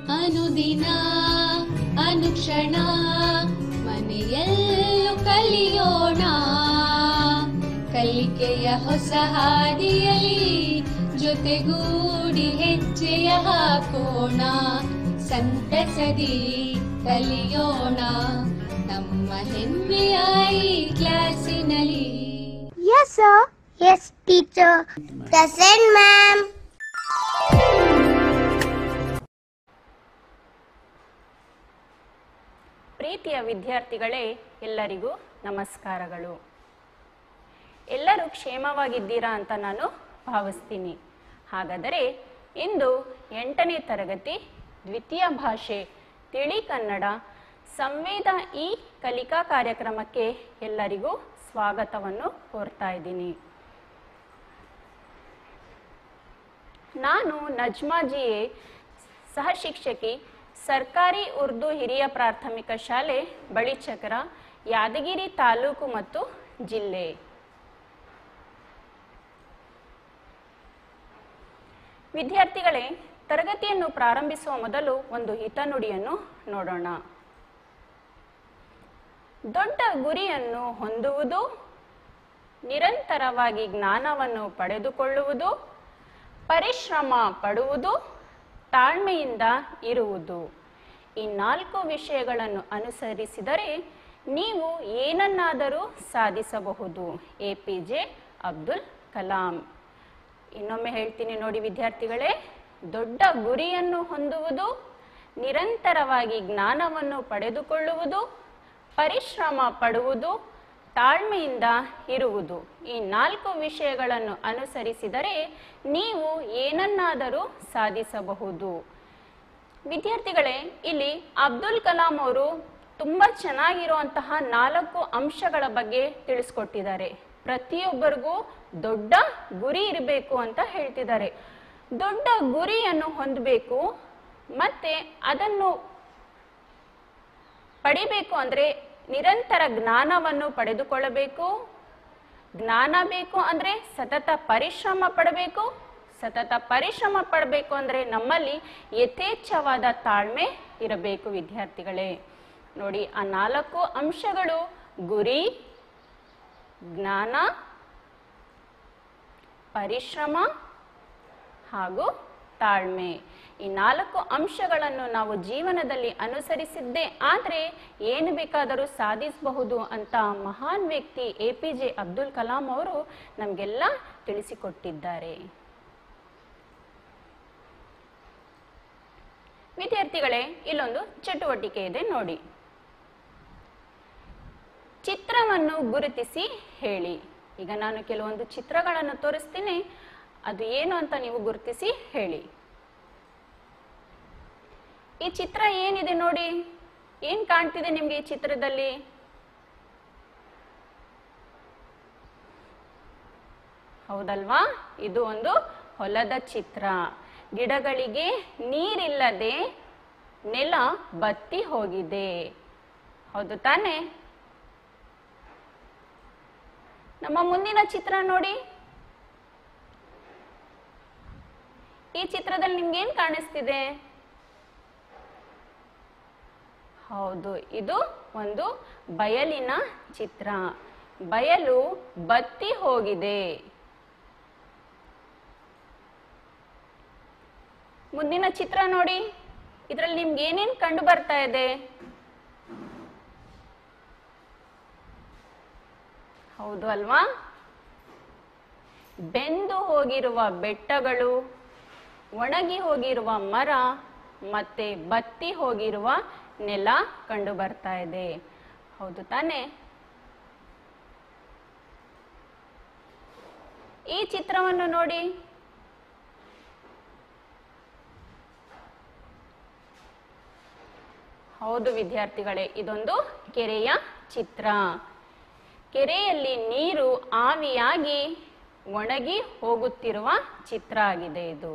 ಅನುದಿನ ಅನುಕ್ಷಣ ಮನೆಯಲ್ಲೂ ಕಲಿಯೋಣ ಕಲಿಕೆಯ ಹೊಸ ಹಾದಿಯಲಿ ಜೊತೆಗೂಡಿ ಹೆಜ್ಜೆಯ ಹಾಕೋಣ ಸಂತಸದಿ ಕಲಿಯೋಣ ನಮ್ಮ ಹೆಮ್ಮೆಯ ಈ ಕ್ಲಾಸಿನಲ್ಲಿ Yes, sir. Yes, teacher. Present, ma'am. ಪ್ರೀತಿಯ ವಿದ್ಯಾರ್ಥಿಗಳೇ ಎಲ್ಲರಿಗೂ ನಮಸ್ಕಾರಗಳು ಎಲ್ಲರೂ ಕ್ಷೇಮವಾಗಿದ್ದೀರಾ ಅಂತ ನಾನು ಭಾವಿಸ್ತೀನಿ ಹಾಗಾದರೆ ಇಂದು ಎಂಟನೇ ತರಗತಿ ದ್ವಿತೀಯ ಭಾಷೆ ತಿಳಿ ಕನ್ನಡ ಸಂವೇದ ಈ ಕಲಿಕಾ ಕಾರ್ಯಕ್ರಮಕ್ಕೆ ಎಲ್ಲರಿಗೂ ಸ್ವಾಗತವನ್ನು ಕೋರ್ತಾ ಇದ್ದೀನಿ ನಾನು ನಜ್ಮಾಜಿಯೇ ಸಹ ಶಿಕ್ಷಕಿ ಸರ್ಕಾರಿ ಉರ್ದು ಹಿರಿಯ ಪ್ರಾಥಮಿಕ ಶಾಲೆ ಬಳಿಚಕ್ರ ಯಾದಗಿರಿ ತಾಲೂಕು ಮತ್ತು ಜಿಲ್ಲೆ ವಿದ್ಯಾರ್ಥಿಗಳೇ ತರಗತಿಯನ್ನು ಪ್ರಾರಂಭಿಸುವ ಮೊದಲು ಒಂದು ಹಿತನುಡಿಯನ್ನು ನೋಡೋಣ ದೊಡ್ಡ ಗುರಿಯನ್ನು ಹೊಂದುವುದು ನಿರಂತರವಾಗಿ ಜ್ಞಾನವನ್ನು ಪಡೆದುಕೊಳ್ಳುವುದು ಪರಿಶ್ರಮ ಪಡುವುದು ತಾಳ್ಮೆಯಿಂದ ಇರುವುದು ಈ ನಾಲ್ಕು ವಿಷಯಗಳನ್ನು ಅನುಸರಿಸಿದರೆ ನೀವು ಏನನ್ನಾದರೂ ಸಾಧಿಸಬಹುದು A P J Abdul Kalam ಇನ್ನೊಮ್ಮೆ ಹೇಳ್ತೀನಿ ನೋಡಿ ವಿದ್ಯಾರ್ಥಿಗಳೇ ದೊಡ್ಡ ಗುರಿಯನ್ನು ಹೊಂದುವುದು ನಿರಂತರವಾಗಿ ಜ್ಞಾನವನ್ನು ಪಡೆದುಕೊಳ್ಳುವುದು ಪರಿಶ್ರಮ ಪಡುವುದು ತಾಳ್ಮೆಯಿಂದ ಇರುವುದು ಈ ನಾಲ್ಕು ವಿಷಯಗಳನ್ನು ಅನುಸರಿಸಿದರೆ ನೀವು ಏನನ್ನಾದರೂ ಸಾಧಿಸಬಹುದು ವಿದ್ಯಾರ್ಥಿಗಳೇ ಇಲ್ಲಿ ಅಬ್ದುಲ್ ಕಲಾಂ ಅವರು ತುಂಬ ಚೆನ್ನಾಗಿರುವಂತಹ ನಾಲ್ಕು ಅಂಶಗಳ ಬಗ್ಗೆ ತಿಳಿಸ್ಕೊಟ್ಟಿದ್ದಾರೆ ಪ್ರತಿಯೊಬ್ಬರಿಗೂ ದೊಡ್ಡ ಗುರಿ ಇರಬೇಕು ಅಂತ ಹೇಳ್ತಿದ್ದಾರೆ ದೊಡ್ಡ ಗುರಿಯನ್ನು ಹೊಂದಬೇಕು ಮತ್ತೆ ಅದನ್ನು ಪಡಿಬೇಕು ಅಂದ್ರೆ ನಿರಂತರ ಜ್ಞಾನವನ್ನು ಪಡೆದುಕೊಳ್ಳಬೇಕು ಜ್ಞಾನ ಬೇಕು ಅಂದ್ರೆ ಸತತ ಪರಿಶ್ರಮ ಪಡಬೇಕು ಸತತ ಪರಿಶ್ರಮ ಪಡಬೇಕು ಅಂದ್ರೆ ನಮ್ಮಲ್ಲಿ ಯಥೇಚ್ಛವಾದ ತಾಳ್ಮೆ ಇರಬೇಕು ವಿದ್ಯಾರ್ಥಿಗಳೇ ನೋಡಿ ಆ ನಾಲ್ಕು ಅಂಶಗಳು ಗುರಿ ಜ್ಞಾನ ಪರಿಶ್ರಮ ಹಾಗೂ ತಾಳ್ಮೆ ಈ ನಾಲ್ಕು ಅಂಶಗಳನ್ನು ನಾವು ಜೀವನದಲ್ಲಿ ಅನುಸರಿಸಿದ್ದೇ ಆದರೆ ಏನು ಬೇಕಾದರೂ ಸಾಧಿಸಬಹುದು ಅಂತ ಮಹಾನ್ ವ್ಯಕ್ತಿ A P J Abdul Kalam ಅವರು ನಮಗೆಲ್ಲ ತಿಳಿಸಿಕೊಟ್ಟಿದ್ದಾರೆ ವಿದ್ಯಾರ್ಥಿಗಳೇ ಇಲ್ಲೊಂದು ಚಟುವಟಿಕೆ ಇದೆ ನೋಡಿ ಚಿತ್ರವನ್ನು ಗುರುತಿಸಿ ಹೇಳಿ ಈಗ ನಾನು ಕೆಲವೊಂದು ಚಿತ್ರಗಳನ್ನು ತೋರಿಸ್ತೀನಿ ಅದು ಏನು ಅಂತ ನೀವು ಗುರುತಿಸಿ ಹೇಳಿ ಈ ಚಿತ್ರ ಏನಿದೆ ನೋಡಿ ಏನ್ ಕಾಣ್ತಿದೆ ನಿಮ್ಗೆ ಈ ಚಿತ್ರದಲ್ಲಿ ಹೌದಲ್ವಾ ಇದು ಒಂದು ಹೊಲದ ಚಿತ್ರ ಗಿಡಗಳಿಗೆ ನೀರಿಲ್ಲದೆ ನೆಲ ಬತ್ತಿ ಹೋಗಿದೆ ಹೌದು ತಾನೇ ನಮ್ಮ ಮುಂದಿನ ಚಿತ್ರ ನೋಡಿ ಈ ಚಿತ್ರದಲ್ಲಿ ನಿಮ್ಗೆ ಏನ್ ಕಾಣಿಸ್ತಿದೆ ಹೌದು ಇದು ಒಂದು ಬಯಲಿನ ಚಿತ್ರ ಬಯಲು ಬತ್ತಿ ಹೋಗಿದೆ ಮುಂದಿನ ಚಿತ್ರ ನೋಡಿ ಇದರಲ್ಲಿ ನಿಮ್ಗೆ ಏನೇನ್ ಕಂಡು ಬರ್ತಾ ಇದೆ ಹೌದು ಅಲ್ವಾ ಬೆಂದು ಹೋಗಿರುವ ಬೆಟ್ಟಗಳು ಒಣಗಿ ಹೋಗಿರುವ ಮರ ಮತ್ತೆ ಬತ್ತಿ ಹೋಗಿರುವ ನೆಲ ಕಂಡು ಬರ್ತಾ ಇದೆ ಹೌದು ತಾನೆ ಈ ಚಿತ್ರವನ್ನು ನೋಡಿ ಹೌದು ವಿದ್ಯಾರ್ಥಿಗಳೇ ಇದೊಂದು ಕೆರೆಯ ಚಿತ್ರ ಕೆರೆಯಲ್ಲಿ ನೀರು ಆವಿಯಾಗಿ ಒಣಗಿ ಹೋಗುತ್ತಿರುವ ಚಿತ್ರ ಆಗಿದೆ ಇದು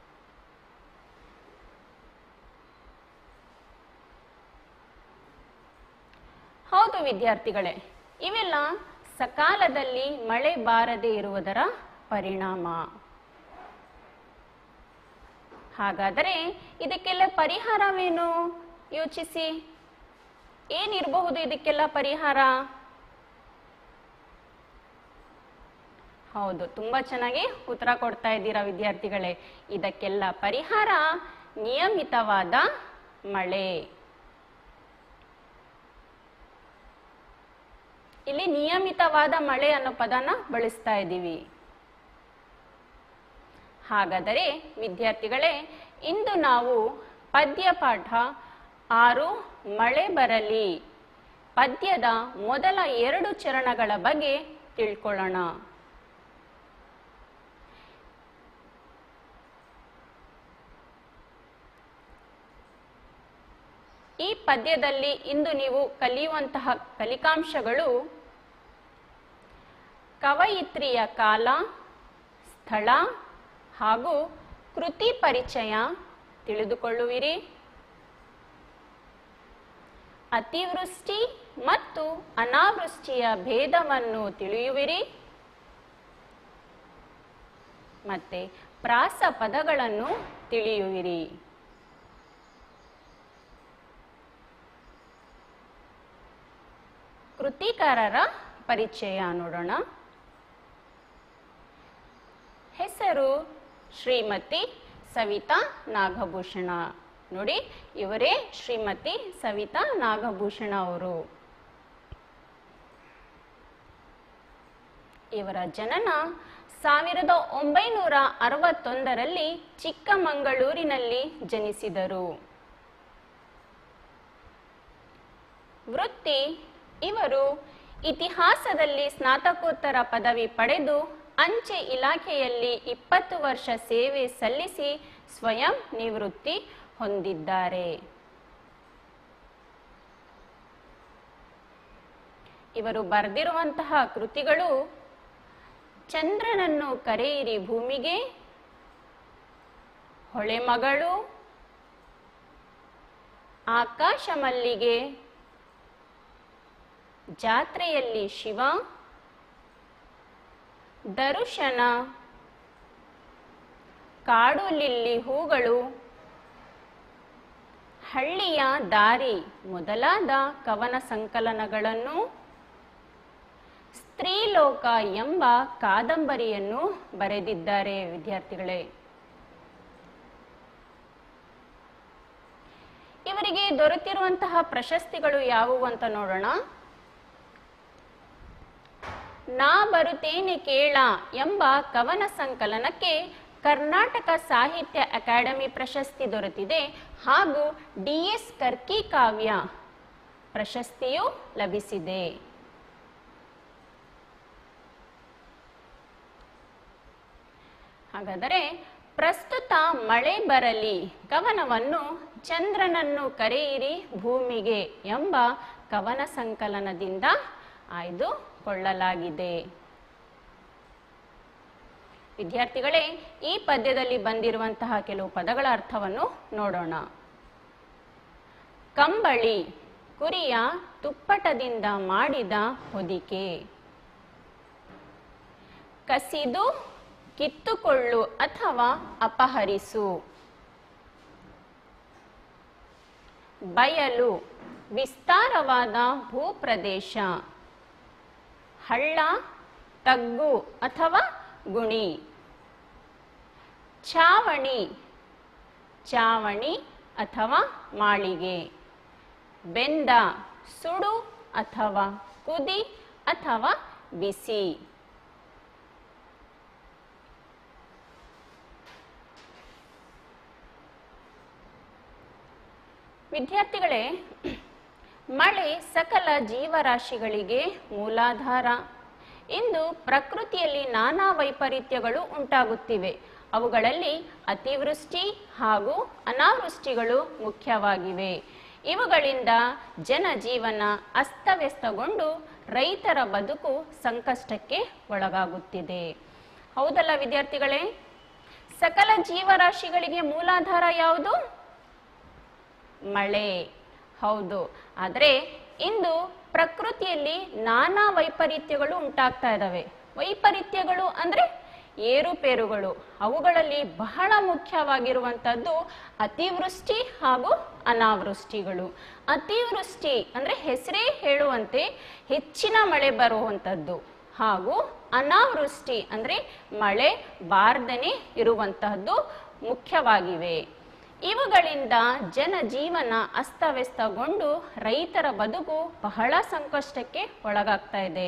ಹೌದು ವಿದ್ಯಾರ್ಥಿಗಳೇ ಇವೆಲ್ಲ ಸಕಾಲದಲ್ಲಿ ಮಳೆ ಬಾರದೆ ಇರುವುದರ ಪರಿಣಾಮ ಹಾಗಾದರೆ ಇದಕ್ಕೆಲ್ಲ ಪರಿಹಾರವೇನು ಯೋಚಿಸಿ ಏನಿರಬಹುದು ಇದಕ್ಕೆಲ್ಲ ಪರಿಹಾರ ಹೌದು ತುಂಬಾ ಚೆನ್ನಾಗಿ ಉತ್ತರ ಕೊಡ್ತಾ ಇದ್ದೀರಾ ವಿದ್ಯಾರ್ಥಿಗಳೇ ಇದಕ್ಕೆಲ್ಲ ಪರಿಹಾರ ನಿಯಮಿತವಾದ ಮಳೆ ಇಲ್ಲಿ ನಿಯಮಿತವಾದ ಮಳೆ ಅನ್ನೋ ಪದನ ಬಳಸ್ತಾ ಇದ್ದೀವಿ ಹಾಗಾದರೆ ವಿದ್ಯಾರ್ಥಿಗಳೇ ಇಂದು ನಾವು ಪದ್ಯ ಪಾಠ ಆರು ಮಳೆ ಬರಲಿ ಪದ್ಯದ ಮೊದಲ ಎರಡು ಚರಣಗಳ ಬಗ್ಗೆ ತಿಳ್ಕೊಳ್ಳೋಣ ಈ ಪದ್ಯದಲ್ಲಿ ಇಂದು ನೀವು ಕಲಿಯುವಂತಹ ಕಲಿಕಾಂಶಗಳು ಕವಯಿತ್ರಿಯ ಕಾಲ ಸ್ಥಳ ಹಾಗೂ ಕೃತಿ ಪರಿಚಯ ತಿಳಿದುಕೊಳ್ಳುವಿರಿ ಅತಿವೃಷ್ಟಿ ಮತ್ತು ಅನಾವೃಷ್ಟಿಯ ಭೇದವನ್ನು ತಿಳಿಯುವಿರಿ ಮತ್ತೆ ಪ್ರಾಸ ಪದಗಳನ್ನು ತಿಳಿಯುವಿರಿ ಕೃತಿಕಾರರ ಪರಿಚಯ ನೋಡೋಣ ಹೆಸರು ಶ್ರೀಮತಿ ಸವಿತಾ ನಾಗಭೂಷಣ ನೋಡಿ ಇವರೇ ಶ್ರೀಮತಿ ಸವಿತಾ ನಾಗಭೂಷಣ ಅವರು ಇವರ ಜನನ ಸಾವಿರದ ಒಂಬೈನೂರ ಅರವತ್ತೊಂದರಲ್ಲಿ ಚಿಕ್ಕಮಗಳೂರಿನಲ್ಲಿ ಜನಿಸಿದರು ವೃತ್ತಿ ಇವರು ಇತಿಹಾಸದಲ್ಲಿ ಸ್ನಾತಕೋತ್ತರ ಪದವಿ ಪಡೆದು ಅಂಚೆ ಇಲಾಖೆಯಲ್ಲಿ ಇಪ್ಪತ್ತು ವರ್ಷ ಸೇವೆ ಸಲ್ಲಿಸಿ ಸ್ವಯಂ ನಿವೃತ್ತಿ ಹೊಂದಿದ್ದಾರೆ ಇವರು ಬರೆದಿರುವಂತಹ ಕೃತಿಗಳು ಚಂದ್ರನನ್ನು ಕರೆಯಿರಿ ಭೂಮಿಗೆ ಹೊಳೆಮಗಳು ಆಕಾಶ ಮಲ್ಲಿಗೆ ಜಾತ್ರೆಯಲ್ಲಿ ಶಿವ ದರುಶನ ಕಾಡು ಲಿಲ್ಲಿ ಹೂಗಳು ಹಳ್ಳಿಯ ದಾರಿ ಮೊದಲಾದ ಕವನ ಸಂಕಲನಗಳನ್ನು ಸ್ತ್ರೀಲೋಕ ಎಂಬ ಕಾದಂಬರಿಯನ್ನು ಬರೆದಿದ್ದಾರೆ ವಿದ್ಯಾರ್ಥಿಗಳೇ ಇವರಿಗೆ ದೊರೆತಿರುವಂತಹ ಪ್ರಶಸ್ತಿಗಳು ಯಾವುವು ಅಂತ ನೋಡೋಣ ನಾ ಬರುತ್ತೇನೆ ಕೇಳ ಎಂಬ ಕವನ ಸಂಕಲನಕ್ಕೆ ಕರ್ನಾಟಕ ಸಾಹಿತ್ಯ ಅಕಾಡೆಮಿ ಪ್ರಶಸ್ತಿ ದೊರೆತಿದೆ ಹಾಗೂ ಡಿ ಎಸ್ ಕರ್ಕಿ ಕಾವ್ಯ ಪ್ರಶಸ್ತಿಯು ಲಭಿಸಿದೆ ಹಾಗಾದರೆ ಪ್ರಸ್ತುತ ಮಳೆ ಬರಲಿ ಕವನವನ್ನು ಚಂದ್ರನನ್ನು ಕರೆಯಿರಿ ಭೂಮಿಗೆ ಎಂಬ ಕವನ ಸಂಕಲನದಿಂದ ಆಯ್ದುಕೊಳ್ಳಲಾಗಿದೆ ವಿದ್ಯಾರ್ಥಿಗಳೇ ಈ ಪದ್ಯದಲ್ಲಿ ಬಂದಿರುವಂತಹ ಕೆಲವು ಪದಗಳ ಅರ್ಥವನ್ನು ನೋಡೋಣ ಕಂಬಳಿ ಕುರಿಯ ತುಪ್ಪಟದಿಂದ ಮಾಡಿದ ಹೊದಿಕೆ ಕಸಿದು ಕಿತ್ತುಕೊಳ್ಳು ಅಥವಾ ಅಪಹರಿಸು ಬಯಲು ವಿಸ್ತಾರವಾದ ಭೂಪ್ರದೇಶ ಹಳ್ಳ ತಗ್ಗು ಅಥವಾ ಗುಣಿ ಛಾವಣಿ ಚಾವಣಿ ಅಥವಾ ಮಾಳಿಗೆ ಬೆಂದ ಸುಡು ಅಥವಾ ಕುದಿ ಅಥವಾ ಬಿಸಿ ವಿದ್ಯಾರ್ಥಿಗಳೇ ಮಳೆ ಸಕಲ ಜೀವರಾಶಿಗಳಿಗೆ ಮೂಲಾಧಾರ ಇಂದು ಪ್ರಕೃತಿಯಲ್ಲಿ ನಾನಾ ವೈಪರೀತ್ಯಗಳು ಉಂಟಾಗುತ್ತಿವೆ ಅವುಗಳಲ್ಲಿ ಅತಿವೃಷ್ಟಿ ಹಾಗೂ ಅನಾವೃಷ್ಟಿಗಳು ಮುಖ್ಯವಾಗಿವೆ ಇವುಗಳಿಂದ ಜನಜೀವನ ಅಸ್ತವ್ಯಸ್ತಗೊಂಡು ರೈತರ ಬದುಕು ಸಂಕಷ್ಟಕ್ಕೆ ಒಳಗಾಗುತ್ತಿದೆ ಹೌದಲ್ಲ ವಿದ್ಯಾರ್ಥಿಗಳೇ ಸಕಲ ಜೀವರಾಶಿಗಳಿಗೆ ಮೂಲಾಧಾರ ಯಾವುದು ಮಳೆ ಹೌದು ಆದರೆ ಇಂದು ಪ್ರಕೃತಿಯಲ್ಲಿ ನಾನಾ ವೈಪರೀತ್ಯಗಳು ಉಂಟಾಗ್ತಾ ಇದ್ದಾವೆ ವೈಪರೀತ್ಯಗಳು ಅಂದ್ರೆ ಏರುಪೇರುಗಳು ಅವುಗಳಲ್ಲಿ ಬಹಳ ಮುಖ್ಯವಾಗಿರುವಂಥದ್ದು ಅತಿವೃಷ್ಟಿ ಹಾಗೂ ಅನಾವೃಷ್ಟಿಗಳು ಅತಿವೃಷ್ಟಿ ಅಂದರೆ ಹೆಸರೇ ಹೇಳುವಂತೆ ಹೆಚ್ಚಿನ ಮಳೆ ಬರುವಂಥದ್ದು ಹಾಗೂ ಅನಾವೃಷ್ಟಿ ಅಂದರೆ ಮಳೆ ಬಾರ್ದನೆ ಇರುವಂತಹದ್ದು ಮುಖ್ಯವಾಗಿವೆ ಇವುಗಳಿಂದ ಜನಜೀವನ ಅಸ್ತವ್ಯಸ್ತಗೊಂಡು ರೈತರ ಬದುಕು ಬಹಳ ಸಂಕಷ್ಟಕ್ಕೆ ಒಳಗಾಗ್ತಾ ಇದೆ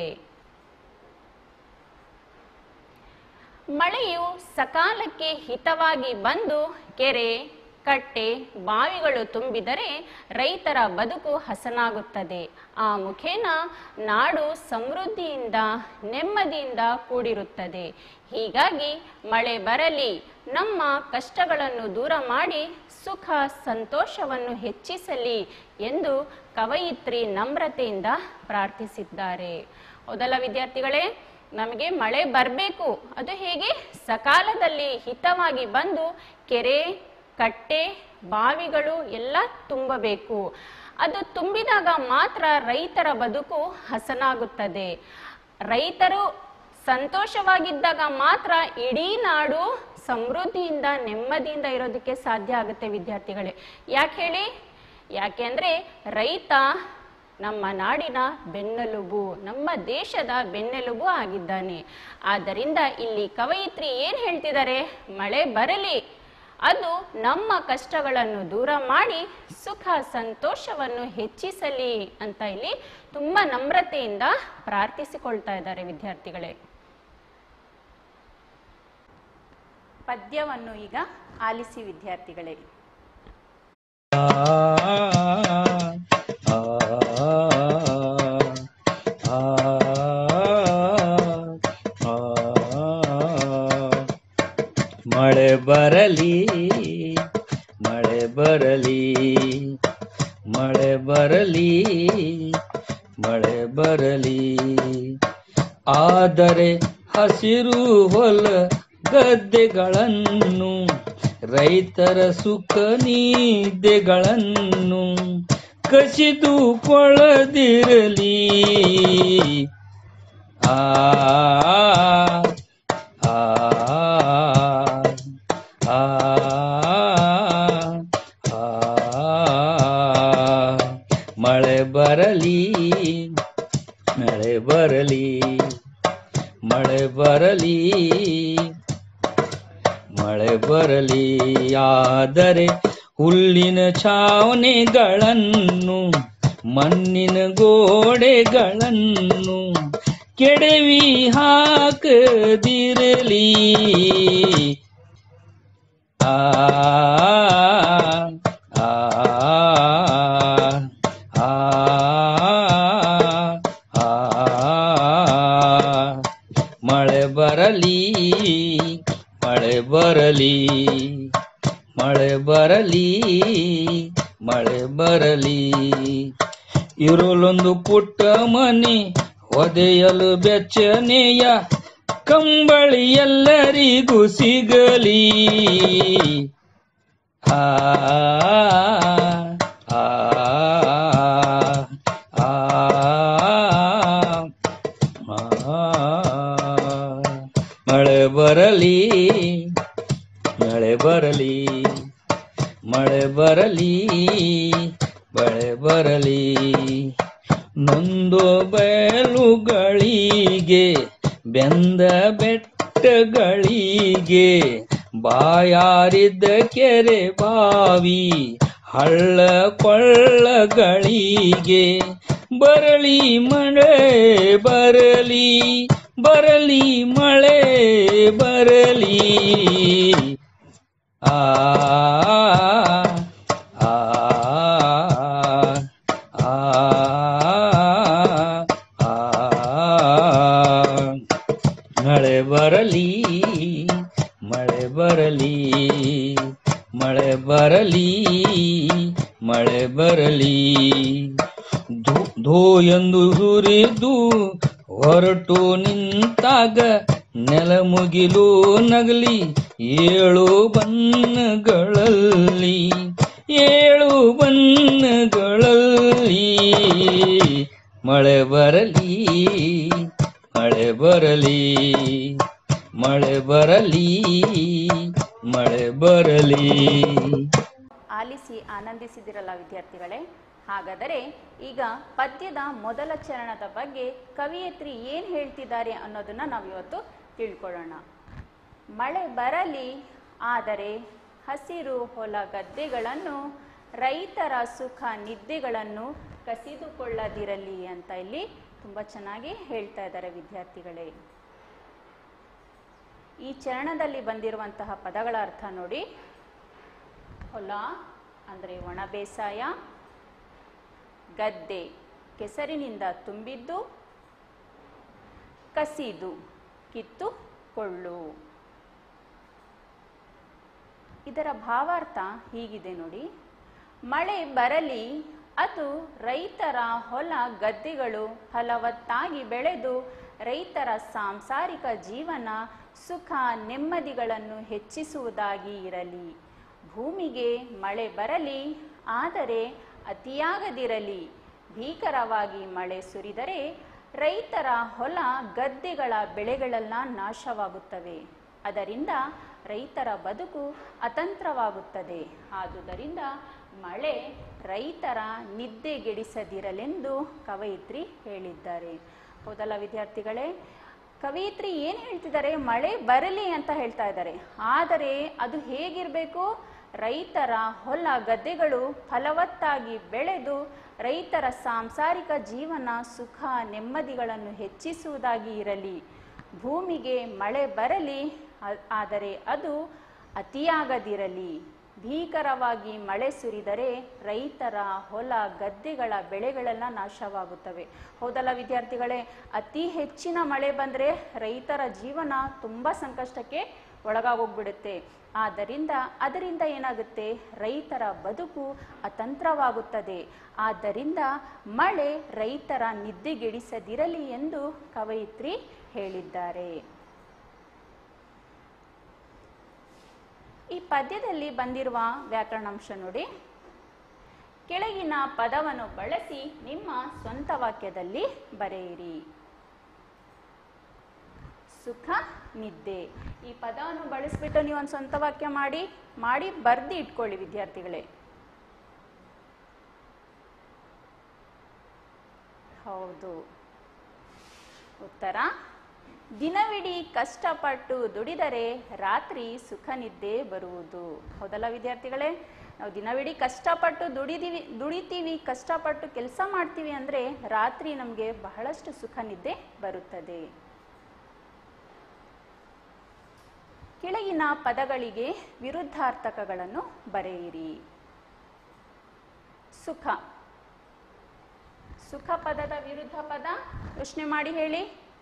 ಮಳೆಯು ಸಕಾಲಕ್ಕೆ ಹಿತವಾಗಿ ಬಂದು ಕೆರೆ ಕಟ್ಟೆ ಬಾವಿಗಳು ತುಂಬಿದರೆ ರೈತರ ಬದುಕು ಹಸನಾಗುತ್ತದೆ ಆ ಮುಖೇನ ನಾಡು ಸಮೃದ್ಧಿಯಿಂದ ನೆಮ್ಮದಿಯಿಂದ ಕೂಡಿರುತ್ತದೆ ಹೀಗಾಗಿ ಮಳೆ ಬರಲಿ ನಮ್ಮ ಕಷ್ಟಗಳನ್ನು ದೂರ ಮಾಡಿ ಸುಖ ಸಂತೋಷವನ್ನು ಹೆಚ್ಚಿಸಲಿ ಎಂದು ಕವಯಿತ್ರಿ ನಮ್ರತೆಯಿಂದ ಪ್ರಾರ್ಥಿಸಿದ್ದಾರೆ ಹೌದಲ್ಲ ವಿದ್ಯಾರ್ಥಿಗಳೇ ನಮಗೆ ಮಳೆ ಬರಬೇಕು ಅದು ಹೇಗೆ ಸಕಾಲದಲ್ಲಿ ಹಿತವಾಗಿ ಬಂದು ಕೆರೆ ಕಟ್ಟೆ ಬಾವಿಗಳು ಎಲ್ಲ ತುಂಬಬೇಕು ಅದು ತುಂಬಿದಾಗ ಮಾತ್ರ ರೈತರ ಬದುಕು ಹಸನಾಗುತ್ತದೆ ರೈತರು ಸಂತೋಷವಾಗಿದ್ದಾಗ ಮಾತ್ರ ಇಡೀ ನಾಡು ಸಮೃದ್ಧಿಯಿಂದ ನೆಮ್ಮದಿಯಿಂದ ಇರೋದಕ್ಕೆ ಸಾಧ್ಯ ಆಗುತ್ತೆ ವಿದ್ಯಾರ್ಥಿಗಳೇ ಯಾಕೆ ಹೇಳಿ ಯಾಕೆಂದ್ರೆ ರೈತ ನಮ್ಮ ನಾಡಿನ ಬೆನ್ನೆಲುಬು ನಮ್ಮ ದೇಶದ ಬೆನ್ನೆಲುಬು ಆಗಿದ್ದಾನೆ ಆದ್ದರಿಂದ ಇಲ್ಲಿ ಕವಯಿತ್ರಿ ಏನ್ ಹೇಳ್ತಿದ್ದಾರೆ ಮಳೆ ಬರಲಿ ಅದು ನಮ್ಮ ಕಷ್ಟಗಳನ್ನು ದೂರ ಮಾಡಿ ಸುಖ ಸಂತೋಷವನ್ನು ಹೆಚ್ಚಿಸಲಿ ಅಂತ ಇಲ್ಲಿ ತುಂಬಾ ನಮ್ರತೆಯಿಂದ ಪ್ರಾರ್ಥಿಸಿಕೊಳ್ತಾ ಇದ್ದಾರೆ ವಿದ್ಯಾರ್ಥಿಗಳೇ ಪದ್ಯವನ್ನು ಈಗ ಆಲಿಸಿ ವಿದ್ಯಾರ್ಥಿಗಳೇ ಮಳೆ ಬರಲಿ ಮಳೆ ಬರಲಿ ಮಳೆ ಬರಲಿ ಮಳೆ ಬರಲಿ ಆದರೆ ಹಸಿರು ಹೊಲ ಗದ್ದೆಗಳನ್ನು ರೈತರ ಸುಖ ನಿದ್ದೆಗಳನ್ನು ಕಸಿದು ಕೊಳ್ಳದಿರಲಿ ಆ ಆ ಆ ಆ ಮಳೆ ಬರಲಿ ಮಳೆ ಬರಲಿ ಮಳೆ ಬರಲಿ ಮಳೆ ಬರಲಿ ಆದರೆ ಹುಲ್ಲಿನ ಛಾವಣೆಗಳನ್ನು ಮಣ್ಣಿನ ಗೋಡೆಗಳನ್ನು ಕೆಡವಿ ಹಾಕದಿರಲಿ ಆ ಆ ಆ ಆ ಮಳೆ ಬರಲಿ ಮಳೆ ಬರಲಿ ಮಳೆ ಬರಲಿ ಮಳೆ ಬರಲಿ ಇರುಳೊಂದು ಪುಟ್ಟ ಮನೆ ಒದೆಯಲು ಬೆಚ್ಚನೆಯ ಕಂಬಳಿ ಎಲ್ಲರಿಗೂ ಸಿಗಲಿ ಆ ಆ ಆ ಮಳೆ ಬರಲಿ ಮಳೆ ಬರಲಿ ಮಳೆ ಬರಲಿ ಮಳೆ ಬರಲಿ ನೊಂದು ಬಯಲುಗಳಿಗೆ ಬೆಂದ ಬೆಟ್ಟಗಳಿಗೆ ಬಾಯಾರಿದ್ದ ಕೆರೆ ಬಾವಿ ಹಳ್ಳ ಕೊಳ್ಳಗಳಿಗೆ ಬರಲಿ ಮಳೆ ಬರಲಿ ಬರಲಿ ಮಳೆ ಬರಲಿ ಆ ಆ ಆ ಆ ಮಳೆ ಬರಲಿ ಮಳೆ ಬರಲಿ ಮಳೆ ಬರಲಿ ಮಳೆ ಬರಲಿ ಧೋ ಧೋ ಎಂದು ಹುರಿದು ಹೊರಟು ನಿಂತಾಗ ನೆಲ ಮುಗಿಲು ನಗಲಿ ಏಳು ಬಣ್ಣಗಳಲ್ಲಿ ಏಳು ಬಣ್ಣಗಳಲ್ಲಿ ಮಳೆ ಬರಲಿ ಮಳೆ ಬರಲಿ ಮಳೆ ಬರಲಿ ಮಳೆ ಬರಲಿ ಆಲಿಸಿ ಆನಂದಿಸಿದಿರಲ್ಲ ವಿದ್ಯಾರ್ಥಿಗಳೇ ಹಾಗಾದರೆ ಈಗ ಪದ್ಯದ ಮೊದಲ ಚರಣದ ಬಗ್ಗೆ ಕವಿಯತ್ರಿ ಏನು ಹೇಳ್ತಿದ್ದಾರೆ ಅನ್ನೋದನ್ನ ನಾವಿವತ್ತು ತಿಳ್ಕೊಳ್ಳೋಣ ಮಳೆ ಬರಲಿ ಆದರೆ ಹಸಿರು ಹೊಲ ಗದ್ದೆಗಳನ್ನು ರೈತರ ಸುಖ ನಿದ್ದೆಗಳನ್ನು ಕಸಿದುಕೊಳ್ಳದಿರಲಿ ಅಂತ ಇಲ್ಲಿ ತುಂಬ ಚೆನ್ನಾಗಿ ಹೇಳ್ತಾ ಇದ್ದಾರೆ ವಿದ್ಯಾರ್ಥಿಗಳೇ ಈ ಚರಣದಲ್ಲಿ ಬಂದಿರುವಂತಹ ಪದಗಳ ಅರ್ಥ ನೋಡಿ ಹೊಲ ಅಂದರೆ ಒಣ ಬೇಸಾಯ ಗದ್ದೆ ಕೆಸರಿನಿಂದ ತುಂಬಿದ್ದು ಕಸಿದು ಕಿತ್ತುಕೊಳ್ಳು ಇದರ ಭಾವಾರ್ಥ ಹೀಗಿದೆ ನೋಡಿ ಮಳೆ ಬರಲಿ ಅದು ರೈತರ ಹೊಲ ಗದ್ದೆಗಳು ಫಲವತ್ತಾಗಿ ಬೆಳೆದು ರೈತರ ಸಾಂಸಾರಿಕ ಜೀವನ ಸುಖ ನೆಮ್ಮದಿಗಳನ್ನು ಹೆಚ್ಚಿಸುವುದಾಗಿ ಇರಲಿ ಭೂಮಿಗೆ ಮಳೆ ಬರಲಿ ಆದರೆ ಅತಿಯಾಗದಿರಲಿ ಭೀಕರವಾಗಿ ಮಳೆ ಸುರಿದರೆ ರೈತರ ಹೊಲ ಗದ್ದೆಗಳ ಬೆಳೆಗಳೆಲ್ಲ ನಾಶವಾಗುತ್ತವೆ ಅದರಿಂದ ರೈತರ ಬದುಕು ಅತಂತ್ರವಾಗುತ್ತದೆ ಆದುದರಿಂದ ಮಳೆ ರೈತರ ನಿದ್ದೆಗೆಡಿಸದಿರಲೆಂದು ಕವಯಿತ್ರಿ ಹೇಳಿದ್ದಾರೆ ಹೌದಲ್ಲ ವಿದ್ಯಾರ್ಥಿಗಳೇ ಕವಯಿತ್ರಿ ಏನು ಹೇಳ್ತಿದ್ದಾರೆ ಮಳೆ ಬರಲಿ ಅಂತ ಹೇಳ್ತಾ ಇದ್ದಾರೆ ಆದರೆ ಅದು ಹೇಗಿರಬೇಕು ರೈತರ ಹೊಲ ಗದ್ದೆಗಳು ಫಲವತ್ತಾಗಿ ಬೆಳೆದು ರೈತರ ಸಾಂಸಾರಿಕ ಜೀವನ ಸುಖ ನೆಮ್ಮದಿಗಳನ್ನು ಹೆಚ್ಚಿಸುವುದಾಗಿ ಇರಲಿ ಭೂಮಿಗೆ ಮಳೆ ಬರಲಿ ಆ- ಆದರೆ ಅದು ಅತಿಯಾಗದಿರಲಿ ಭೀಕರವಾಗಿ ಮಳೆ ಸುರಿದರೆ ರೈತರ ಹೊಲ ಗದ್ದೆಗಳ ಬೆಳೆಗಳೆಲ್ಲ ನಾಶವಾಗುತ್ತವೆ ಹೌದಲ್ಲ ವಿದ್ಯಾರ್ಥಿಗಳೇ ಅತಿ ಹೆಚ್ಚಿನ ಮಳೆ ಬಂದರೆ ರೈತರ ಜೀವನ ತುಂಬ ಸಂಕಷ್ಟಕ್ಕೆ ಒಳಗಾಗೋಗ್ಬಿಡುತ್ತೆ ಆದ್ದರಿಂದ ಅದರಿಂದ ಏನಾಗುತ್ತೆ ರೈತರ ಬದುಕು ಅತಂತ್ರವಾಗುತ್ತದೆ ಆದ್ದರಿಂದ ಮಳೆ ರೈತರ ನಿದ್ದೆಗೆಡಿಸದಿರಲಿ ಎಂದು ಕವಯಿತ್ರಿ ಹೇಳಿದ್ದಾರೆ ಈ ಪದ್ಯದಲ್ಲಿ ಬಂದಿರುವ ವ್ಯಾಕರಣಾಂಶ ನೋಡಿ ಕೆಳಗಿನ ಪದವನ್ನು ಬಳಸಿ ನಿಮ್ಮ ಸ್ವಂತ ವಾಕ್ಯದಲ್ಲಿ ಬರೆಯಿರಿ ಸುಖ ನಿದ್ದೆ ಈ ಪದವನ್ನು ಬಳಸಿಬಿಟ್ಟು ನೀವು ಒಂದು ಸ್ವಂತ ವಾಕ್ಯ ಮಾಡಿ ಮಾಡಿ ಬರ್ದು ಇಟ್ಕೊಳ್ಳಿ ವಿದ್ಯಾರ್ಥಿಗಳೇ ಹೌದು ಉತ್ತರ ದಿನವಿಡೀ ಕಷ್ಟಪಟ್ಟು ದುಡಿದರೆ ರಾತ್ರಿ ಸುಖ ನಿದ್ದೆ ಬರುವುದು ಹೌದಲ್ಲ ವಿದ್ಯಾರ್ಥಿಗಳೇ ನಾವು ದಿನವಿಡೀ ಕಷ್ಟಪಟ್ಟು ದುಡಿದೀವಿ ದುಡಿತೀವಿ ಕಷ್ಟಪಟ್ಟು ಕೆಲಸ ಮಾಡ್ತೀವಿ ಅಂದರೆ ರಾತ್ರಿ ನಮಗೆ ಬಹಳಷ್ಟು ಸುಖ ನಿದ್ದೆ ಬರುತ್ತದೆ ಕೆಳಗಿನ ಪದಗಳಿಗೆ ವಿರುದ್ಧಾರ್ಥಕಗಳನ್ನು ಬರೆಯಿರಿ ಸುಖ ಸುಖ ಪದದ ವಿರುದ್ಧ ಪದ ಯೋಚನೆ ಮಾಡಿ ಹೇಳಿ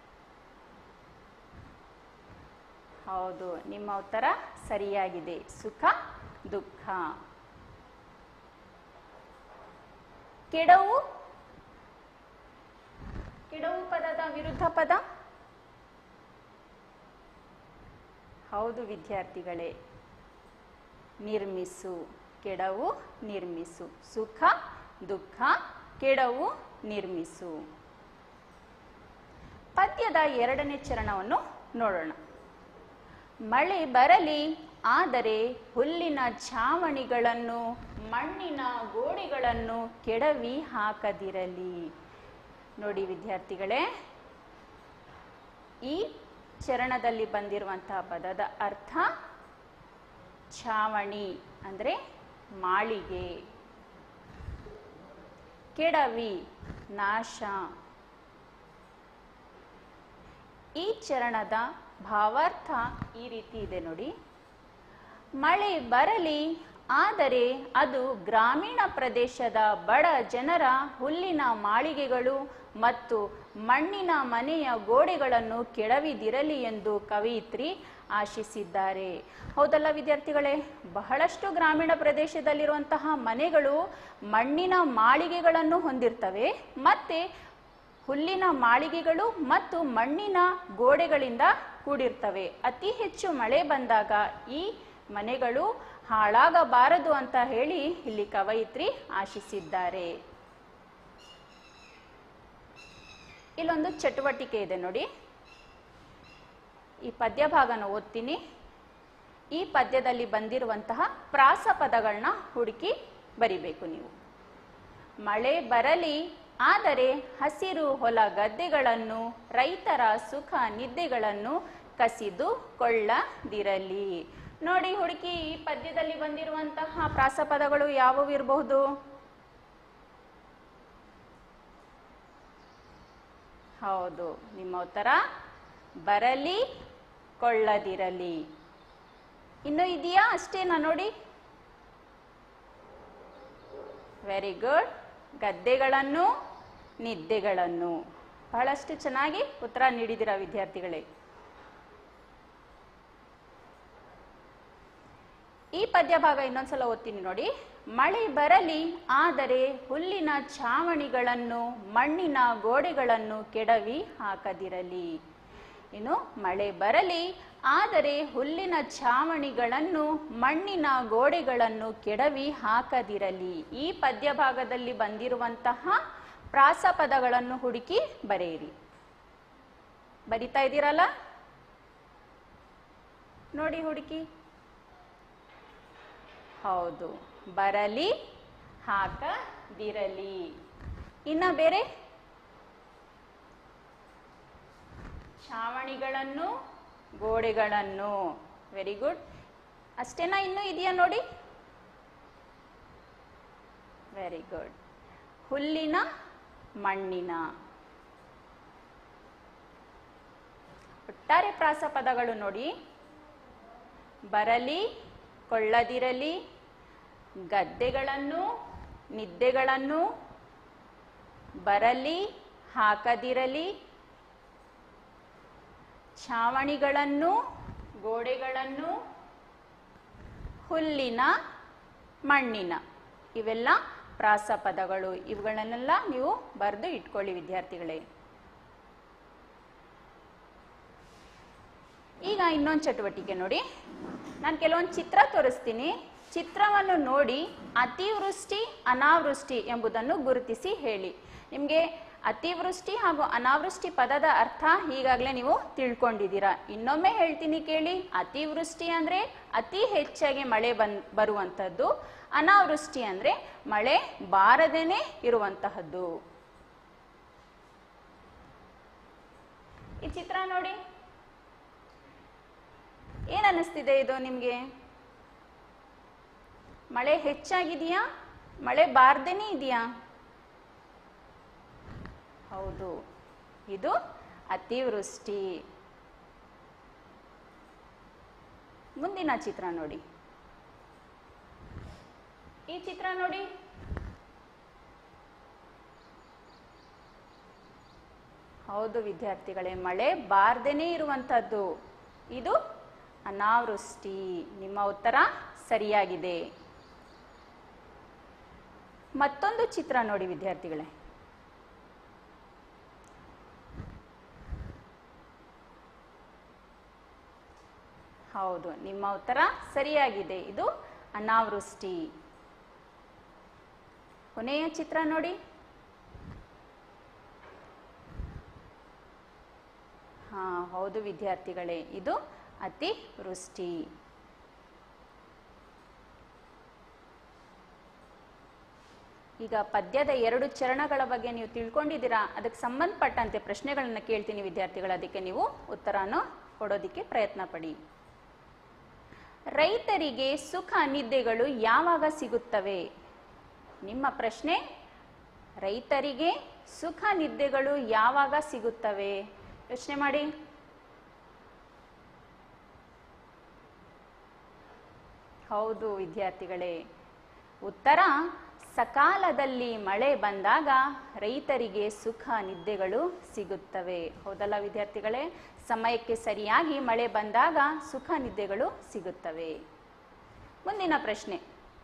ಹೌದು ನಿಮ್ಮ ಉತ್ತರ ಸರಿಯಾಗಿದೆ ಸುಖ ದುಃಖ ಕೆಡವು ಕೆಡವು ಪದದ ವಿರುದ್ಧ ಪದ ಹೌದು ವಿದ್ಯಾರ್ಥಿಗಳೇ ನಿರ್ಮಿಸು ಕೆಡವು ನಿರ್ಮಿಸು ಸುಖ ದುಃಖ ಕೆಡವು ನಿರ್ಮಿಸು ಪದ್ಯದ ಎರಡನೇ ಚರಣವನ್ನು ನೋಡೋಣ ಮಳೆ ಬರಲಿ ಆದರೆ ಹುಲ್ಲಿನ ಛಾವಣಿಗಳನ್ನು ಮಣ್ಣಿನ ಗೋಡೆಗಳನ್ನು ಕೆಡವಿ ಹಾಕದಿರಲಿ ನೋಡಿ ವಿದ್ಯಾರ್ಥಿಗಳೇ ಈ ಚರಣದಲ್ಲಿ ಬಂದಿರುವಂತಹ ಪದದ ಅರ್ಥ ಛಾವಣಿ ಅಂದರೆ ಮಾಳಿಗೆ ಕೆಡವಿ ನಾಶ ಈ ಚರಣದ ಭಾವಾರ್ಥ ಈ ರೀತಿ ಇದೆ ನೋಡಿ ಮಳೆ ಬರಲಿ ಆದರೆ ಅದು ಗ್ರಾಮೀಣ ಪ್ರದೇಶದ ಬಡ ಜನರ ಹುಲ್ಲಿನ ಮಾಳಿಗೆಗಳು ಮತ್ತು ಮಣ್ಣಿನ ಮನೆಯ ಗೋಡೆಗಳನ್ನು ಕೆಡವಿದಿರಲಿ ಎಂದು ಕವಯಿತ್ರಿ ಆಶಿಸಿದ್ದಾರೆ ಹೌದಲ್ಲ ವಿದ್ಯಾರ್ಥಿಗಳೇ ಬಹಳಷ್ಟು ಗ್ರಾಮೀಣ ಪ್ರದೇಶದಲ್ಲಿರುವಂತಹ ಮನೆಗಳು ಮಣ್ಣಿನ ಮಾಳಿಗೆಗಳನ್ನು ಹೊಂದಿರ್ತವೆ ಮತ್ತೆ ಹುಲ್ಲಿನ ಮಾಳಿಗೆಗಳು ಮತ್ತು ಮಣ್ಣಿನ ಗೋಡೆಗಳಿಂದ ಕೂಡಿರ್ತವೆ ಅತಿ ಹೆಚ್ಚು ಮಳೆ ಬಂದಾಗ ಈ ಮನೆಗಳು ಹಾಳಾಗಬಾರದು ಅಂತ ಹೇಳಿ ಇಲ್ಲಿ ಕವಯಿತ್ರಿ ಆಶಿಸಿದ್ದಾರೆ ಇಲ್ಲೊಂದು ಚಟುವಟಿಕೆ ಇದೆ ನೋಡಿ ಈ ಪದ್ಯ ಭಾಗನ ಓದ್ತೀನಿ ಈ ಪದ್ಯದಲ್ಲಿ ಬಂದಿರುವಂತಹ ಪ್ರಾಸ ಪದಗಳನ್ನ ಹುಡುಕಿ ಬರಿಬೇಕು ನೀವು ಮಳೆ ಬರಲಿ ಆದರೆ ಹಸಿರು ಹೊಲ ಗದ್ದೆಗಳನ್ನು ರೈತರ ಸುಖ ನಿದ್ದೆಗಳನ್ನು ಕಸಿದು ಕೊಳ್ಳದಿರಲಿ ನೋಡಿ ಹುಡುಕಿ ಈ ಪದ್ಯದಲ್ಲಿ ಬಂದಿರುವಂತಹ ಪ್ರಾಸಪದಗಳು ಯಾವುವು ಇರಬಹುದು ಹೌದು ನಿಮ್ಮ ಉತ್ತರ ಬರಲಿ ಕೊಳ್ಳದಿರಲಿ ಇನ್ನು ಇದೆಯಾ ಅಷ್ಟೇನಾ ನೋಡಿ ವೆರಿ ಗುಡ್ ಗದ್ದೆಗಳನ್ನು ನಿದ್ದೆಗಳನ್ನು ಬಹಳಷ್ಟು ಚೆನ್ನಾಗಿ ಉತ್ತರ ನೀಡಿದಿರ ವಿದ್ಯಾರ್ಥಿಗಳೇ ಈ ಪದ್ಯ ಭಾಗ ಇನ್ನೊಂದ್ಸಲ ಓದ್ತೀನಿ ನೋಡಿ ಮಳೆ ಬರಲಿ ಆದರೆ ಹುಲ್ಲಿನ ಛಾವಣಿಗಳನ್ನು ಮಣ್ಣಿನ ಗೋಡೆಗಳನ್ನು ಕೆಡವಿ ಹಾಕದಿರಲಿ ಇನ್ನು ಮಳೆ ಬರಲಿ ಆದರೆ ಹುಲ್ಲಿನ ಛಾವಣಿಗಳನ್ನು ಮಣ್ಣಿನ ಗೋಡೆಗಳನ್ನು ಕೆಡವಿ ಹಾಕದಿರಲಿ ಈ ಪದ್ಯ ಭಾಗದಲ್ಲಿ ಬಂದಿರುವಂತಹ ಪ್ರಾಸಪದಗಳನ್ನು ಹುಡುಕಿ ಬರೆಯಿರಿ ಬರಿತಾ ಇದ್ದೀರಲ್ಲ ನೋಡಿ ಹುಡುಕಿ ಹೌದು ಬರಲಿ ಹಾಕದಿರಲಿ ಇನ್ನ ಬೇರೆ ಛಾವಣಿಗಳನ್ನು ಗೋಡೆಗಳನ್ನು ವೆರಿ ಗುಡ್ ಅಷ್ಟೇನಾ ಇನ್ನೂ ಇದೆಯಾ ನೋಡಿ ವೆರಿ ಗುಡ್ ಹುಲ್ಲಿನ ಮಣ್ಣಿನ ಒಟ್ಟಾರೆ ಪ್ರಾಸಪದಗಳು ನೋಡಿ ಬರಲಿ ಕೊಳ್ಳದಿರಲಿ ಗದ್ದೆಗಳನ್ನು ನಿದ್ದೆಗಳನ್ನು ಬರಲಿ ಹಾಕದಿರಲಿ ಛಾವಣಿಗಳನ್ನು ಗೋಡೆಗಳನ್ನು ಹುಲ್ಲಿನ ಮಣ್ಣಿನ ಇವೆಲ್ಲ ಪ್ರಾಸಪದಗಳು ಇವುಗಳನ್ನೆಲ್ಲ ನೀವು ಬರೆದು ಇಟ್ಕೊಳ್ಳಿ ವಿದ್ಯಾರ್ಥಿಗಳೇ ಈಗ ಇನ್ನೊಂದು ಚಟುವಟಿಕೆ ನೋಡಿ ನಾನು ಕೆಲವೊಂದು ಚಿತ್ರ ತೋರಿಸ್ತೀನಿ ಚಿತ್ರವನ್ನು ನೋಡಿ ಅತಿವೃಷ್ಟಿ ಅನಾವೃಷ್ಟಿ ಎಂಬುದನ್ನು ಗುರುತಿಸಿ ಹೇಳಿ ನಿಮಗೆ ಅತಿವೃಷ್ಟಿ ಹಾಗೂ ಅನಾವೃಷ್ಟಿ ಪದದ ಅರ್ಥ ಈಗಾಗಲೇ ನೀವು ತಿಳ್ಕೊಂಡಿದ್ದೀರಾ ಇನ್ನೊಮ್ಮೆ ಹೇಳ್ತೀನಿ ಕೇಳಿ ಅತಿವೃಷ್ಟಿ ಅಂದ್ರೆ ಅತಿ ಹೆಚ್ಚಾಗಿ ಮಳೆ ಬನ್ ಬರುವಂಥದ್ದು ಅನಾವೃಷ್ಟಿ ಅಂದ್ರೆ ಮಳೆ ಬಾರದೇನೆ ಇರುವಂತಹದ್ದು ಈ ಚಿತ್ರ ನೋಡಿ ಏನ್ ಅನ್ನಿಸ್ತಿದೆ ಇದು ನಿಮ್ಗೆ ಮಳೆ ಹೆಚ್ಚಾಗಿದೆಯಾ ಮಳೆ ಬಾರ್ದೇನೆ ಇದೆಯಾ ಹೌದು ಇದು ಅತಿವೃಷ್ಟಿ ಮುಂದಿನ ಚಿತ್ರ ನೋಡಿ ಈ ಚಿತ್ರ ನೋಡಿ ಹೌದು ವಿದ್ಯಾರ್ಥಿಗಳೇ ಮಳೆ ಬಾರ್ದೇನೆ ಇರುವಂತದ್ದು ಇದು ಅನಾವೃಷ್ಟಿ ನಿಮ್ಮ ಉತ್ತರ ಸರಿಯಾಗಿದೆ ಮತ್ತೊಂದು ಚಿತ್ರ ನೋಡಿ ವಿದ್ಯಾರ್ಥಿಗಳೇ ಹೌದು ನಿಮ್ಮ ಉತ್ತರ ಸರಿಯಾಗಿದೆ ಇದು ಅನಾವೃಷ್ಟಿ ಕೊನೆಯ ಚಿತ್ರ ನೋಡಿ ಹಾ ಹೌದು ವಿದ್ಯಾರ್ಥಿಗಳೇ ಇದು ಅತಿವೃಷ್ಟಿ ಈಗ ಪದ್ಯದ ಎರಡು ಚರಣಗಳ ಬಗ್ಗೆ ನೀವು ತಿಳ್ಕೊಂಡಿದ್ದೀರಾ ಅದಕ್ಕೆ ಸಂಬಂಧಪಟ್ಟಂತೆ ಪ್ರಶ್ನೆಗಳನ್ನ ಕೇಳ್ತೀನಿ ವಿದ್ಯಾರ್ಥಿಗಳು ಅದಕ್ಕೆ ನೀವು ಉತ್ತರನ ಕೊಡೋದಿಕ್ಕೆ ಪ್ರಯತ್ನ ಪಡಿ ರೈತರಿಗೆ ಸುಖ ನಿದ್ದೆಗಳು ಯಾವಾಗ ಸಿಗುತ್ತವೆ ನಿಮ್ಮ ಪ್ರಶ್ನೆ ರೈತರಿಗೆ ಸುಖ ನಿದ್ದೆಗಳು ಯಾವಾಗ ಸಿಗುತ್ತವೆ ಯೋಚನೆ ಮಾಡಿ ಹೌದು ವಿದ್ಯಾರ್ಥಿಗಳೇ ಉತ್ತರ ಸಕಾಲದಲ್ಲಿ ಮಳೆ ಬಂದಾಗ ರೈತರಿಗೆ ಸುಖ ನಿದ್ದೆಗಳು ಸಿಗುತ್ತವೆ ಹೌದಲ್ಲ ವಿದ್ಯಾರ್ಥಿಗಳೇ ಸಮಯಕ್ಕೆ ಸರಿಯಾಗಿ ಮಳೆ ಬಂದಾಗ ಸುಖ ನಿದ್ದೆಗಳು ಸಿಗುತ್ತವೆ ಮುಂದಿನ ಪ್ರಶ್ನೆ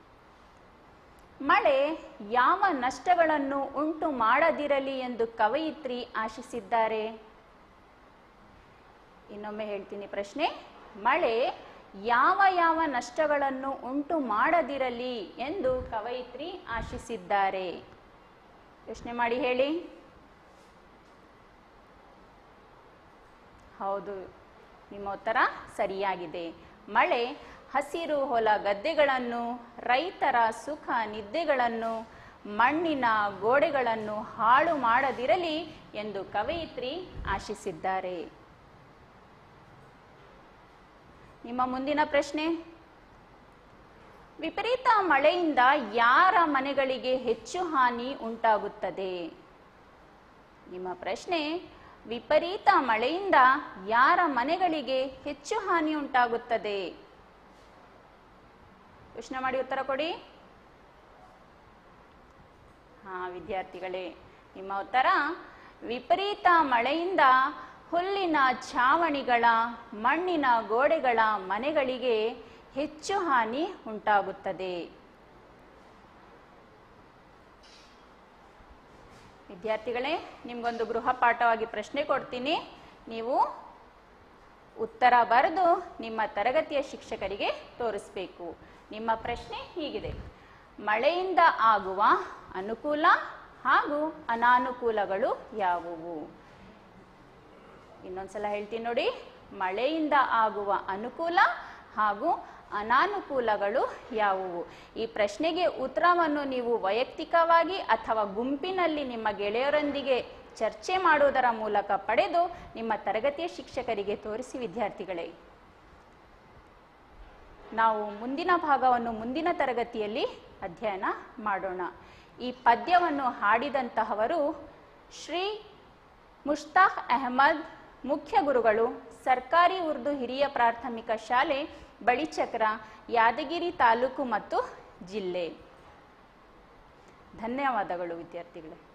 ಮಳೆ ಯಾವ ನಷ್ಟಗಳನ್ನು ಉಂಟು ಮಾಡದಿರಲಿ ಎಂದು ಕವಯಿತ್ರಿ ಆಶಿಸಿದ್ದಾರೆ ಇನ್ನೊಮ್ಮೆ ಹೇಳ್ತೀನಿ ಪ್ರಶ್ನೆ ಮಳೆ ಯಾವ ಯಾವ ನಷ್ಟಗಳನ್ನು ಉಂಟು ಮಾಡದಿರಲಿ ಎಂದು ಕವಯಿತ್ರಿ ಆಶಿಸಿದ್ದಾರೆ ಯೋಚನೆ ಮಾಡಿ ಹೇಳಿ ಹೌದು ನಿಮ್ಮ ಉತ್ತರ ಸರಿಯಾಗಿದೆ ಮಳೆ ಹಸಿರು ಹೊಲ ಗದ್ದೆಗಳನ್ನು ರೈತರ ಸುಖ ನಿದ್ದೆಗಳನ್ನು ಮಣ್ಣಿನ ಗೋಡೆಗಳನ್ನು ಹಾಳು ಮಾಡದಿರಲಿ ಎಂದು ಕವಯಿತ್ರಿ ಆಶಿಸಿದ್ದಾರೆ ನಿಮ್ಮ ಮುಂದಿನ ಪ್ರಶ್ನೆ ವಿಪರೀತ ಮಳೆಯಿಂದ ಯಾರ ಮನೆಗಳಿಗೆ ಹೆಚ್ಚು ಹಾನಿ ಉಂಟಾಗುತ್ತದೆ ನಿಮ್ಮ ಪ್ರಶ್ನೆ ವಿಪರೀತ ಮಳೆಯಿಂದ ಯಾರ ಮನೆಗಳಿಗೆ ಹೆಚ್ಚು ಹಾನಿ ಉಂಟಾಗುತ್ತದೆ ಯೋಚನೆ ಮಾಡಿ ಉತ್ತರ ಕೊಡಿ ಹಾ ವಿದ್ಯಾರ್ಥಿಗಳೇ ನಿಮ್ಮ ಉತ್ತರ ವಿಪರೀತ ಮಳೆಯಿಂದ ಹುಲ್ಲಿನ ಛಾವಣಿಗಳ ಮಣ್ಣಿನ ಗೋಡೆಗಳ ಮನೆಗಳಿಗೆ ಹೆಚ್ಚು ಹಾನಿ ಉಂಟಾಗುತ್ತದೆ ವಿದ್ಯಾರ್ಥಿಗಳೇ ನಿಮ್ಗೊಂದು ಗೃಹ ಪಾಠವಾಗಿ ಪ್ರಶ್ನೆ ಕೊಡ್ತೀನಿ ನೀವು ಉತ್ತರ ಬರೆದು ನಿಮ್ಮ ತರಗತಿಯ ಶಿಕ್ಷಕರಿಗೆ ತೋರಿಸ್ಬೇಕು ನಿಮ್ಮ ಪ್ರಶ್ನೆ ಹೀಗಿದೆ ಮಳೆಯಿಂದ ಆಗುವ ಅನುಕೂಲ ಹಾಗೂ ಅನಾನುಕೂಲಗಳು ಯಾವುವು ಇನ್ನೊಂದ್ಸಲ ಹೇಳ್ತೀನಿ ನೋಡಿ ಮಳೆಯಿಂದ ಆಗುವ ಅನುಕೂಲ ಹಾಗೂ ಅನಾನುಕೂಲಗಳು ಯಾವುವು ಈ ಪ್ರಶ್ನೆಗೆ ಉತ್ತರವನ್ನು ನೀವು ವೈಯಕ್ತಿಕವಾಗಿ ಅಥವಾ ಗುಂಪಿನಲ್ಲಿ ನಿಮ್ಮ ಗೆಳೆಯರೊಂದಿಗೆ ಚರ್ಚೆ ಮಾಡುವುದರ ಮೂಲಕ ಪಡೆದು ನಿಮ್ಮ ತರಗತಿಯ ಶಿಕ್ಷಕರಿಗೆ ತೋರಿಸಿ ವಿದ್ಯಾರ್ಥಿಗಳೇ ನಾವು ಮುಂದಿನ ಭಾಗವನ್ನು ಮುಂದಿನ ತರಗತಿಯಲ್ಲಿ ಅಧ್ಯಯನ ಮಾಡೋಣ ಈ ಪದ್ಯವನ್ನು ಹಾಡಿದಂತಹವರು ಶ್ರೀ ಮುಷ್ತಾಕ್ ಅಹಮದ್ ಮುಖ್ಯ ಗುರುಗಳು ಸರ್ಕಾರಿ ಉರ್ದು ಹಿರಿಯ ಪ್ರಾಥಮಿಕ ಶಾಲೆ ಬಳಿಚಕ್ರ ಯಾದಗಿರಿ ತಾಲೂಕು ಮತ್ತು ಜಿಲ್ಲೆ ಧನ್ಯವಾದಗಳು ವಿದ್ಯಾರ್ಥಿಗಳೇ